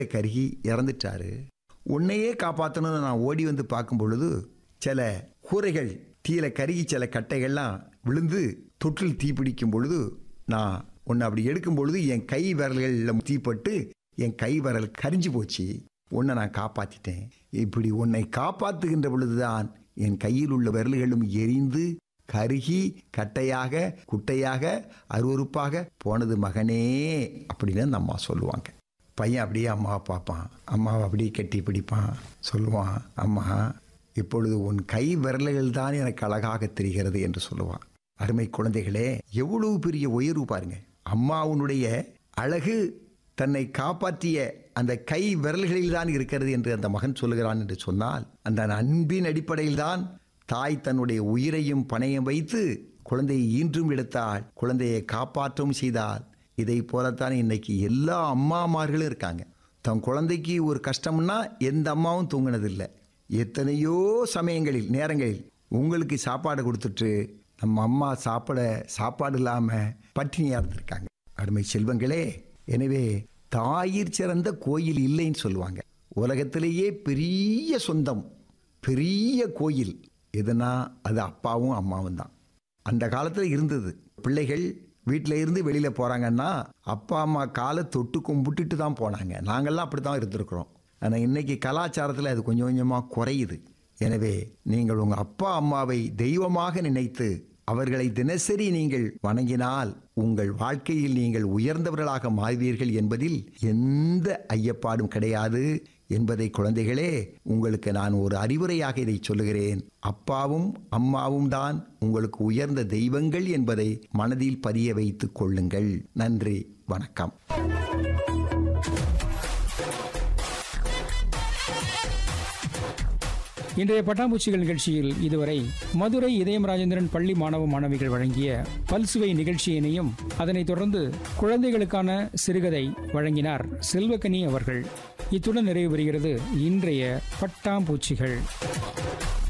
கருகி இறந்துட்டாரு உன்னையே காப்பாற்றணும்னு நான் ஓடி வந்து பார்க்கும் பொழுது சில கூரைகள் தீயில கருகி சில கட்டைகள்லாம் விழுந்து தொற்றில் தீப்பிடிக்கும் பொழுது நான் உன்னை அப்படி எடுக்கும் பொழுது என் கை விரல்களில் தீப்பட்டு என் கை விரல் கரிஞ்சு போச்சு உன்னை நான் காப்பாத்திட்டேன் இப்படி உன்னை காப்பாத்துகின்ற பொழுதுதான் என் கையில் உள்ள விரல்களும் எரிந்து கருகி கட்டையாக குட்டையாக அருவருப்பாக போனது மகனே அப்படின்னு அந்த அம்மா சொல்லுவாங்க பையன் அப்படியே அம்மாவை பார்ப்பான் அம்மாவை அப்படியே கட்டி பிடிப்பான் சொல்லுவான் அம்மா இப்பொழுது உன் கை விரல்கள் தான் எனக்கு அழகாக தெரிகிறது என்று சொல்லுவான் அருமை குழந்தைகளே எவ்வளவு பெரிய உயர்வு பாருங்க அம்மாவுடைய அழகு தன்னை காப்பாற்றிய அந்த கை விரல்களில் தான் இருக்கிறது என்று அந்த மகன் சொல்லுகிறான் என்று சொன்னால் அந்த அன்பின் அடிப்படையில் தான் தாய் தன்னுடைய உயிரையும் பணையம் வைத்து குழந்தையை ஈன்றும் எடுத்தாள் குழந்தையை காப்பாற்றவும் செய்தாள் இதை போலத்தான் இன்னைக்கு எல்லா அம்மாமார்களும் இருக்காங்க தன் குழந்தைக்கு ஒரு கஷ்டம்னா எந்த அம்மாவும் தூங்கினதில்லை எத்தனையோ சமயங்களில் நேரங்களில் உங்களுக்கு சாப்பாடு கொடுத்துட்டு நம்ம அம்மா சாப்பிட சாப்பாடு இல்லாமல் பட்டினியாக இருந்திருக்காங்க அருமை செல்வங்களே எனவே தாயிற் சிறந்த கோயில் இல்லைன்னு சொல்லுவாங்க உலகத்திலேயே பெரிய சொந்தம் பெரிய கோயில் எதுனா அது அப்பாவும் அம்மாவும் தான் அந்த காலத்தில் இருந்தது பிள்ளைகள் வீட்டில் இருந்து வெளியில் போகிறாங்கன்னா அப்பா அம்மா காலை தொட்டு கும்பிட்டுட்டு தான் போனாங்க நாங்கள்லாம் அப்படி தான் இருந்திருக்கிறோம் ஆனால் இன்னைக்கு கலாச்சாரத்தில் அது கொஞ்சம் கொஞ்சமாக குறையுது எனவே நீங்கள் உங்கள் அப்பா அம்மாவை தெய்வமாக நினைத்து அவர்களை தினசரி நீங்கள் வணங்கினால் உங்கள் வாழ்க்கையில் நீங்கள் உயர்ந்தவர்களாக மாறுவீர்கள் என்பதில் எந்த ஐயப்பாடும் கிடையாது என்பதை குழந்தைகளே உங்களுக்கு நான் ஒரு அறிவுரையாக இதை சொல்லுகிறேன் அப்பாவும் அம்மாவும் தான் உங்களுக்கு உயர்ந்த தெய்வங்கள் என்பதை மனதில் பதிய வைத்துக் கொள்ளுங்கள் நன்றி வணக்கம் இன்றைய பட்டாம்பூச்சிகள் நிகழ்ச்சியில் இதுவரை மதுரை இதயம் ராஜேந்திரன் பள்ளி மாணவ மாணவிகள் வழங்கிய பல்சுவை நிகழ்ச்சியினையும் அதனைத் தொடர்ந்து குழந்தைகளுக்கான சிறுகதை வழங்கினார் செல்வக்கனி அவர்கள் இத்துடன் நிறைவு பெறுகிறது இன்றைய பட்டாம்பூச்சிகள்